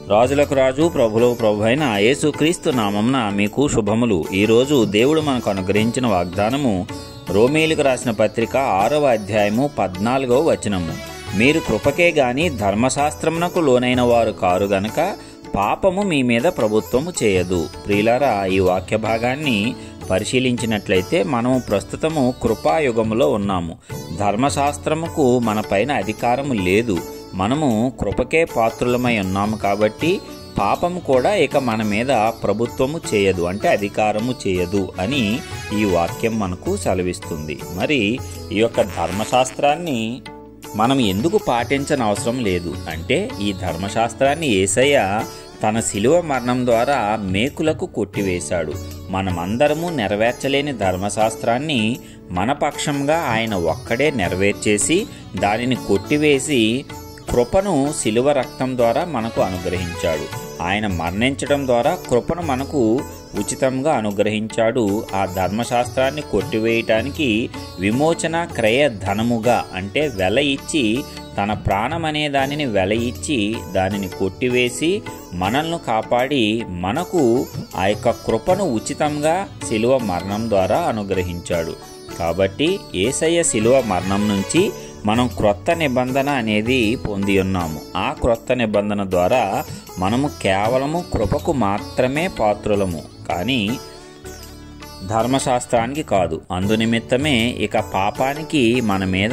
రాజులకు రాజు ప్రభులకు ప్రభు అయిన యేసుక్రీస్తు నామంన మీకు శుభములు ఈరోజు దేవుడు మనకు అనుగ్రహించిన వాగ్దానము రోమేలుకు రాసిన పత్రిక ఆరవ అధ్యాయము పద్నాలుగవ వచనము మీరు కృపకే గాని ధర్మశాస్త్రమునకు లోనైన వారు కారు గనక పాపము మీ మీద ప్రభుత్వము చేయదు ప్రియులారా ఈ వాక్య భాగాన్ని పరిశీలించినట్లయితే మనము ప్రస్తుతము కృపాయుగములో ఉన్నాము ధర్మశాస్త్రముకు మన పైన అధికారము లేదు మనము కృపకే పాత్రులమై ఉన్నాము కాబట్టి పాపము కూడా ఇక మన మీద ప్రభుత్వము చేయదు అంటే అధికారము చేయదు అని ఈ వాక్యం మనకు సెలవిస్తుంది మరి ఈ యొక్క ధర్మశాస్త్రాన్ని మనం ఎందుకు పాటించని అవసరం లేదు అంటే ఈ ధర్మశాస్త్రాన్ని ఏసయ్య తన శిలువ మరణం ద్వారా మేకులకు కొట్టివేశాడు మనమందరము నెరవేర్చలేని ధర్మశాస్త్రాన్ని మన పక్షంగా ఆయన ఒక్కడే నెరవేర్చేసి దానిని కొట్టివేసి కృపను శిలువ రక్తం ద్వారా మనకు అనుగ్రహించాడు ఆయన మరణించడం ద్వారా కృపను మనకు ఉచితంగా అనుగ్రహించాడు ఆ ధర్మశాస్త్రాన్ని కొట్టివేయటానికి విమోచన క్రయ ధనముగా అంటే వెల ఇచ్చి తన ప్రాణం అనే దానిని వెల ఇచ్చి దానిని కొట్టివేసి మనల్ని కాపాడి మనకు ఆ యొక్క కృపను ఉచితంగా శిలువ మరణం ద్వారా అనుగ్రహించాడు కాబట్టి ఏసయ్య శిలువ మరణం నుంచి మనం క్రొత్త నిబంధన అనేది పొంది ఉన్నాము ఆ క్రొత్త నిబంధన ద్వారా మనము కేవలము కృపకు మాత్రమే పాత్రులము కానీ ధర్మశాస్త్రానికి కాదు అందునిమిత్తమే ఇక పాపానికి మన మీద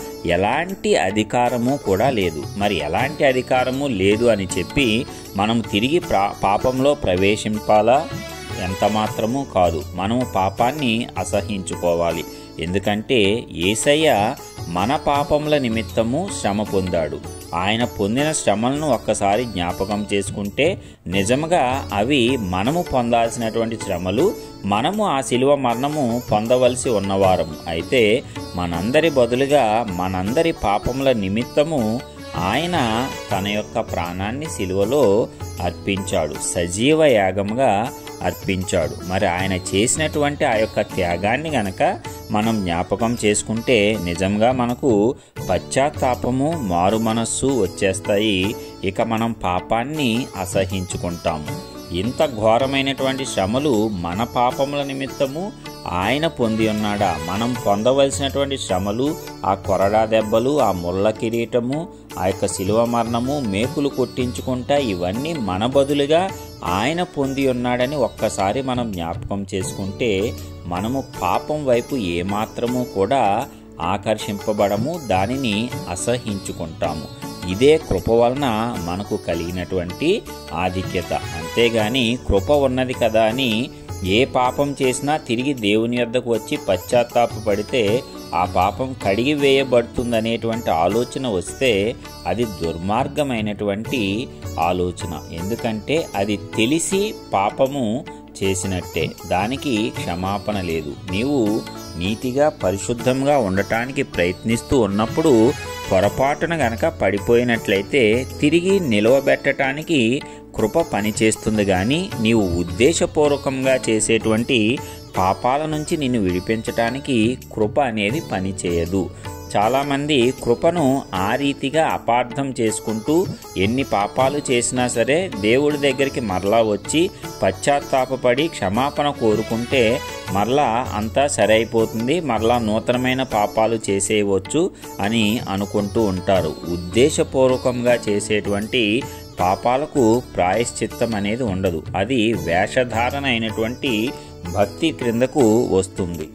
ఎలాంటి అధికారము కూడా లేదు మరి ఎలాంటి అధికారము లేదు అని చెప్పి మనం తిరిగి ప్రా పాపంలో ప్రవేశింపాలా ఎంత మాత్రము కాదు మనము పాపాన్ని అసహించుకోవాలి ఎందుకంటే ఏసయ్య మన పాపముల నిమిత్తము శ్రమ పొందాడు ఆయన పొందిన శ్రమలను ఒక్కసారి జ్ఞాపకం చేసుకుంటే నిజంగా అవి మనము పొందాల్సినటువంటి శ్రమలు మనము ఆ శిలువ మరణము పొందవలసి ఉన్నవారము అయితే మనందరి బదులుగా మనందరి పాపముల నిమిత్తము ఆయన తన యొక్క ప్రాణాన్ని శిలువలో అర్పించాడు సజీవ యాగముగా అర్పించాడు మరి ఆయన చేసినటువంటి ఆ యొక్క త్యాగాన్ని గనక మనం జ్ఞాపకం చేసుకుంటే నిజంగా మనకు పశ్చాత్తాపము మారు మనస్సు వచ్చేస్తాయి ఇక మనం పాపాన్ని అసహించుకుంటాము ఇంత ఘోరమైనటువంటి శ్రమలు మన పాపముల నిమిత్తము ఆయన పొంది ఉన్నాడా మనం పొందవలసినటువంటి శ్రమలు ఆ కొరడా దెబ్బలు ఆ ముళ్ళ కిరీటము ఆ యొక్క శిలువ మరణము మేకులు కొట్టించుకుంటా ఇవన్నీ మన బదులుగా ఆయన పొంది ఉన్నాడని ఒక్కసారి మనం జ్ఞాపకం చేసుకుంటే మనము పాపం వైపు ఏమాత్రము కూడా ఆకర్షింపబడము దానిని అసహించుకుంటాము ఇదే కృప వలన మనకు కలిగినటువంటి ఆధిక్యత అంతేగాని కృప ఉన్నది కదా అని ఏ పాపం చేసినా తిరిగి దేవుని యొద్దకు వచ్చి పశ్చాత్తాపడితే ఆ పాపం కడిగి వేయబడుతుందనేటువంటి ఆలోచన వస్తే అది దుర్మార్గమైనటువంటి ఆలోచన ఎందుకంటే అది తెలిసి పాపము చేసినట్టే దానికి క్షమాపణ లేదు నీవు నీతిగా పరిశుద్ధంగా ఉండటానికి ప్రయత్నిస్తూ ఉన్నప్పుడు పొరపాటున గనక పడిపోయినట్లయితే తిరిగి నిలవబెట్టడానికి కృప పనిచేస్తుంది కానీ నీవు ఉద్దేశపూర్వకంగా చేసేటువంటి పాపాల నుంచి నిన్ను విడిపించటానికి కృప అనేది పనిచేయదు చాలామంది కృపను ఆ రీతిగా అపార్థం చేసుకుంటూ ఎన్ని పాపాలు చేసినా సరే దేవుడి దగ్గరికి మరలా వచ్చి పశ్చాత్తాపడి క్షమాపణ కోరుకుంటే మరలా అంతా సరైపోతుంది మరలా నూతనమైన పాపాలు చేసేయవచ్చు అని అనుకుంటూ ఉంటారు ఉద్దేశపూర్వకంగా చేసేటువంటి పాపాలకు ప్రాయశ్చిత్తం అనేది ఉండదు అది వేషధారణ అయినటువంటి భక్తి క్రిందకు వస్తుంది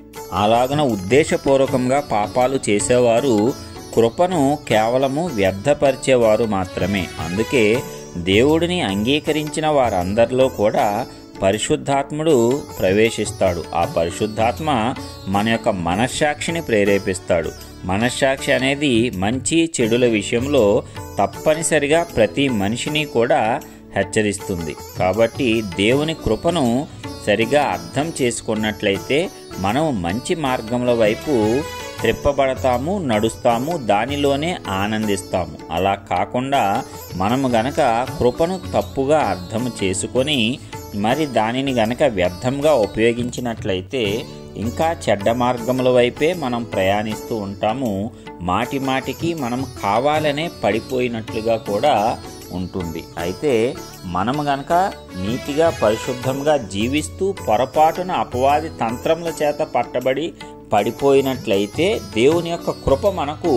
అలాగన ఉద్దేశపూర్వకంగా పాపాలు చేసేవారు కృపను కేవలము వ్యర్థపరిచేవారు మాత్రమే అందుకే దేవుడిని అంగీకరించిన వారందరిలో కూడా పరిశుద్ధాత్ముడు ప్రవేశిస్తాడు ఆ పరిశుద్ధాత్మ మన యొక్క మనశ్శాక్షిని ప్రేరేపిస్తాడు మనశ్శాక్షి అనేది మంచి చెడుల విషయంలో తప్పనిసరిగా ప్రతి మనిషిని కూడా హెచ్చరిస్తుంది కాబట్టి దేవుని కృపను సరిగా అర్థం చేసుకున్నట్లయితే మనం మంచి మార్గముల వైపు త్రిప్పబడతాము నడుస్తాము దానిలోనే ఆనందిస్తాము అలా కాకుండా మనము గనక కృపను తప్పుగా అర్థం చేసుకొని మరి దానిని గనక వ్యర్థంగా ఉపయోగించినట్లయితే ఇంకా చెడ్డ మార్గముల వైపే మనం ప్రయాణిస్తూ ఉంటాము మాటి మాటికి మనం కావాలనే పడిపోయినట్లుగా కూడా ఉంటుంది అయితే మనము గనక నీతిగా పరిశుద్ధంగా జీవిస్తూ పొరపాటున అపవాది తంత్రముల చేత పట్టబడి పడిపోయినట్లయితే దేవుని యొక్క కృప మనకు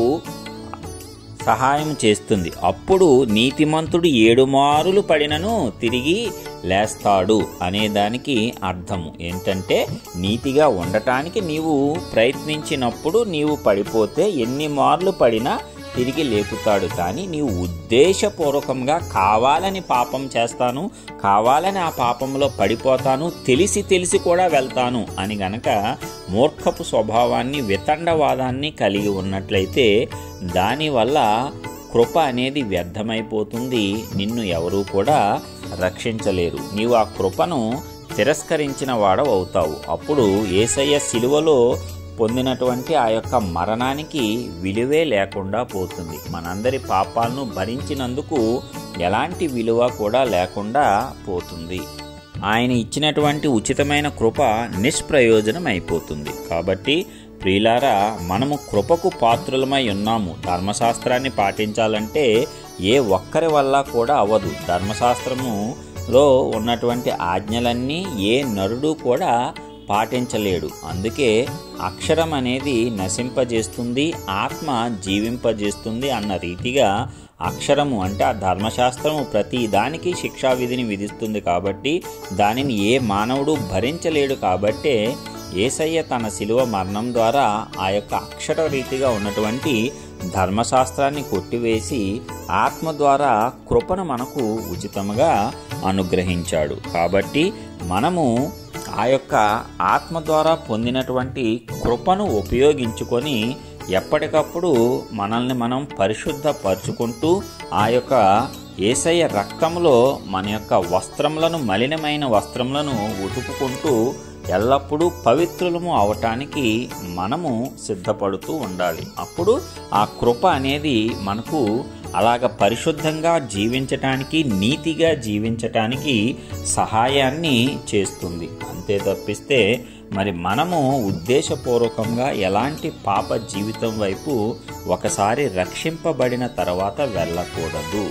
సహాయం చేస్తుంది అప్పుడు నీతిమంతుడు ఏడు మారులు పడినను తిరిగి లేస్తాడు అనే దానికి అర్థము ఏంటంటే నీతిగా ఉండటానికి నీవు ప్రయత్నించినప్పుడు నీవు పడిపోతే ఎన్ని మార్లు పడినా తిరిగి లేపుతాడు కానీ నీవు ఉద్దేశపూర్వకంగా కావాలని పాపం చేస్తాను కావాలని ఆ పాపంలో పడిపోతాను తెలిసి తెలిసి కూడా వెళ్తాను అని గనక మూర్ఖపు స్వభావాన్ని వితండవాదాన్ని కలిగి ఉన్నట్లయితే దానివల్ల కృప అనేది వ్యర్థమైపోతుంది నిన్ను ఎవరూ కూడా రక్షించలేరు నీవు ఆ కృపను తిరస్కరించిన వాడవవుతావు అప్పుడు ఏసయ్య శిలువలో పొందినటువంటి ఆ యొక్క మరణానికి విలువే లేకుండా పోతుంది మనందరి పాపాలను భరించినందుకు ఎలాంటి విలువ కూడా లేకుండా పోతుంది ఆయన ఇచ్చినటువంటి ఉచితమైన కృప నిష్ప్రయోజనం అయిపోతుంది కాబట్టి ప్రియులారా మనము కృపకు పాత్రులమై ఉన్నాము ధర్మశాస్త్రాన్ని పాటించాలంటే ఏ ఒక్కరి వల్ల కూడా అవ్వదు ధర్మశాస్త్రములో ఉన్నటువంటి ఆజ్ఞలన్నీ ఏ నరుడు కూడా పాటించలేడు అందుకే అక్షరం అనేది నశింపజేస్తుంది ఆత్మ జీవింపజేస్తుంది అన్న రీతిగా అక్షరము అంటే ఆ ధర్మశాస్త్రము ప్రతి దానికి శిక్షా విధిని విధిస్తుంది కాబట్టి దానిని ఏ మానవుడు భరించలేడు కాబట్టే ఏసయ్య తన శిలువ మరణం ద్వారా ఆ యొక్క అక్షర రీతిగా ఉన్నటువంటి ధర్మశాస్త్రాన్ని కొట్టివేసి ఆత్మ ద్వారా కృపను మనకు ఉచితముగా అనుగ్రహించాడు కాబట్టి మనము ఆ యొక్క ఆత్మ ద్వారా పొందినటువంటి కృపను ఉపయోగించుకొని ఎప్పటికప్పుడు మనల్ని మనం పరిశుద్ధపరుచుకుంటూ ఆ యొక్క ఏసయ్య రక్తంలో మన యొక్క వస్త్రములను మలినమైన వస్త్రములను ఉతుకుకుంటూ ఎల్లప్పుడూ పవిత్రులము అవటానికి మనము సిద్ధపడుతూ ఉండాలి అప్పుడు ఆ కృప అనేది మనకు అలాగ పరిశుద్ధంగా జీవించటానికి నీతిగా జీవించటానికి సహాయాన్ని చేస్తుంది అంతే తప్పిస్తే మరి మనము ఉద్దేశపూర్వకంగా ఎలాంటి పాప జీవితం వైపు ఒకసారి రక్షింపబడిన తర్వాత వెళ్ళకూడదు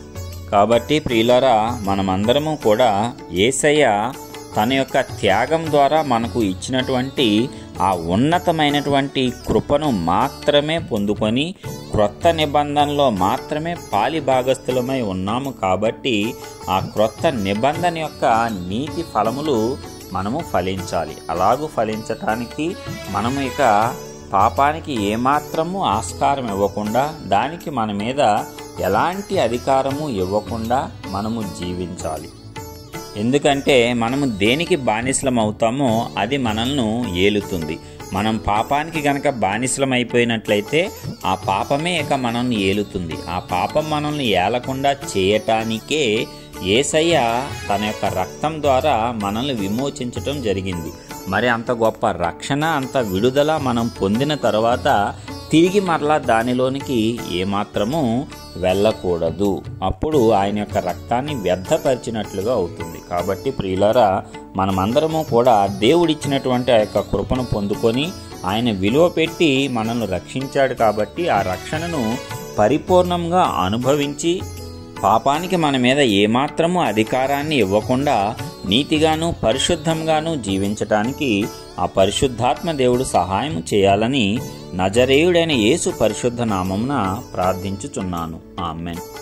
కాబట్టి ప్రియులరా మనమందరము కూడా ఏసయ్య తన యొక్క త్యాగం ద్వారా మనకు ఇచ్చినటువంటి ఆ ఉన్నతమైనటువంటి కృపను మాత్రమే పొందుకొని క్రొత్త నిబంధనలో మాత్రమే పాలి భాగస్థులమై ఉన్నాము కాబట్టి ఆ క్రొత్త నిబంధన యొక్క నీతి ఫలములు మనము ఫలించాలి అలాగూ ఫలించటానికి మనము ఇక పాపానికి ఏమాత్రము ఆస్కారం ఇవ్వకుండా దానికి మన మీద ఎలాంటి అధికారము ఇవ్వకుండా మనము జీవించాలి ఎందుకంటే మనము దేనికి బానిసలం అవుతామో అది మనల్ని ఏలుతుంది మనం పాపానికి గనక బానిసలం అయిపోయినట్లయితే ఆ పాపమే ఇక మనల్ని ఏలుతుంది ఆ పాపం మనల్ని ఏలకుండా చేయటానికే ఏసయ్య తన యొక్క రక్తం ద్వారా మనల్ని విమోచించటం జరిగింది మరి అంత గొప్ప రక్షణ అంత విడుదల మనం పొందిన తర్వాత తిరిగి మరలా దానిలోనికి ఏమాత్రము వెళ్ళకూడదు అప్పుడు ఆయన యొక్క రక్తాన్ని వ్యర్థపరిచినట్లుగా అవుతుంది కాబట్టి ప్రియులరా మనమందరము కూడా దేవుడిచ్చినటువంటి ఆ యొక్క కృపను పొందుకొని ఆయన విలువ పెట్టి మనల్ని రక్షించాడు కాబట్టి ఆ రక్షణను పరిపూర్ణంగా అనుభవించి పాపానికి మన మీద ఏమాత్రము అధికారాన్ని ఇవ్వకుండా నీతిగాను పరిశుద్ధంగాను జీవించటానికి ఆ పరిశుద్ధాత్మ దేవుడు సహాయం చేయాలని నజరేయుడైన యేసు పరిశుద్ధ నామమున ప్రార్థించుచున్నాను ఆమెన్